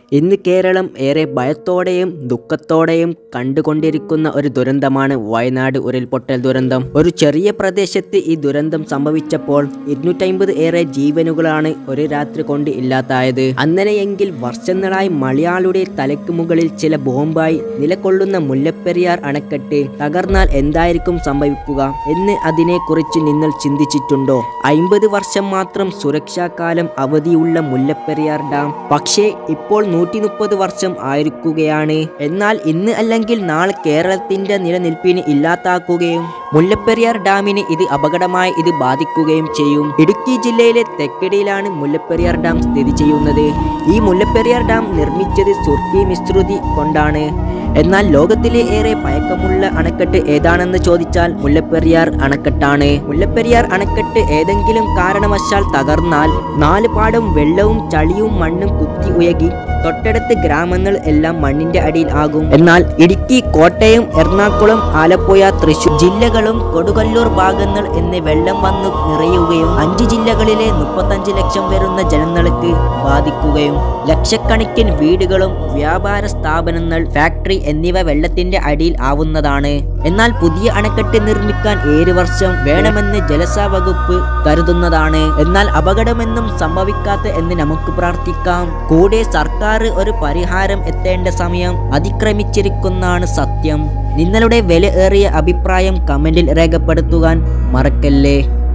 ഇന്ന് കേരളം ഏറെ ഭയത്തോടെയും ദുഃഖത്തോടെയും കണ്ടുകൊണ്ടിരിക്കുന്ന ഒരു ദുരന്തമാണ് വയനാട് ഉരുൾപൊട്ടൽ ദുരന്തം ഒരു ചെറിയ പ്രദേശത്ത് ഈ ദുരന്തം സംഭവിച്ചപ്പോൾ ഇരുന്നൂറ്റമ്പത് ഏറെ ജീവനുകളാണ് ഒരു രാത്രി കൊണ്ട് ഇല്ലാതായത് അങ്ങനെയെങ്കിൽ വർഷങ്ങളായി മലയാളിയുടെ തലയ്ക്ക് മുകളിൽ ചില ബോംബായി നിലകൊള്ളുന്ന മുല്ലപ്പെരിയാർ അണക്കെട്ട് തകർന്നാൽ എന്തായിരിക്കും സംഭവിക്കുക എന്ന് അതിനെക്കുറിച്ച് നിങ്ങൾ ചിന്തിച്ചിട്ടുണ്ടോ അയിമ്പത് വർഷം മാത്രം സുരക്ഷാകാലം അവധിയുള്ള മുല്ലപ്പെരിയാർ ഡാം പക്ഷേ ഇപ്പോൾ നൂറ്റി മുപ്പത് വർഷം ആയിരിക്കുകയാണ് എന്നാൽ ഇന്ന് അല്ലെങ്കിൽ നാളെ കേരളത്തിന്റെ നിലനിൽപ്പിന് ഇല്ലാതാക്കുകയും മുല്ലപ്പെരിയാർ ഡാമിന് ഇത് അപകടമായി ഇത് ബാധിക്കുകയും ചെയ്യും ഇടുക്കി ജില്ലയിലെ തെക്കടിയിലാണ് മുല്ലപ്പെരിയാർ ഡാം സ്ഥിതി ചെയ്യുന്നത് ഈ മുല്ലപ്പെരിയാർ ഡാം നിർമ്മിച്ചത് സുർക്കി മിശ്രുതി കൊണ്ടാണ് എന്നാൽ ലോകത്തിലെ ഏറെ പഴക്കമുള്ള അണക്കെട്ട് ഏതാണെന്ന് ചോദിച്ചാൽ മുല്ലപ്പെരിയാർ അണക്കെട്ടാണ് മുല്ലപ്പെരിയാർ അണക്കെട്ട് ഏതെങ്കിലും കാരണവശാൽ തകർന്നാൽ നാല് പാടും വെള്ളവും ചളിയും മണ്ണും കുത്തി ഉയകി തൊട്ടടുത്ത് ഗ്രാമങ്ങൾ എല്ലാം മണ്ണിന്റെ അടിയിൽ ആകും എന്നാൽ ഇടുക്കി കോട്ടയം എറണാകുളം ആലപ്പുഴ തൃശൂർ ജില്ലകളും കൊടുകല്ലൂർ ഭാഗങ്ങൾ എന്ന് വെള്ളം വന്നു നിറയുകയും അഞ്ച് ജില്ലകളിലെ മുപ്പത്തഞ്ച് ലക്ഷം വരുന്ന ജനങ്ങൾക്ക് ബാധിക്കുകയും ലക്ഷക്കണക്കിന് വീടുകളും വ്യാപാര സ്ഥാപനങ്ങൾ ഫാക്ടറി എന്നിവ വെള്ളത്തിന്റെ അടിയിൽ ആവുന്നതാണ് എന്നാൽ പുതിയ അണക്കെട്ട് നിർമ്മിക്കാൻ ഏഴ് വർഷം വേണമെന്ന് ജലസ വകുപ്പ് കരുതുന്നതാണ് എന്നാൽ അപകടമെന്നും സംഭവിക്കാത്ത എന്ന് നമുക്ക് പ്രാർത്ഥിക്കാം കൂടെ സർക്കാർ ഒരു പരിഹാരം എത്തേണ്ട സമയം അതിക്രമിച്ചിരിക്കുന്നതാണ് സത്യം നിങ്ങളുടെ വില ഏറിയ അഭിപ്രായം കമന്റിൽ രേഖപ്പെടുത്തുവാൻ മറക്കല്ലേ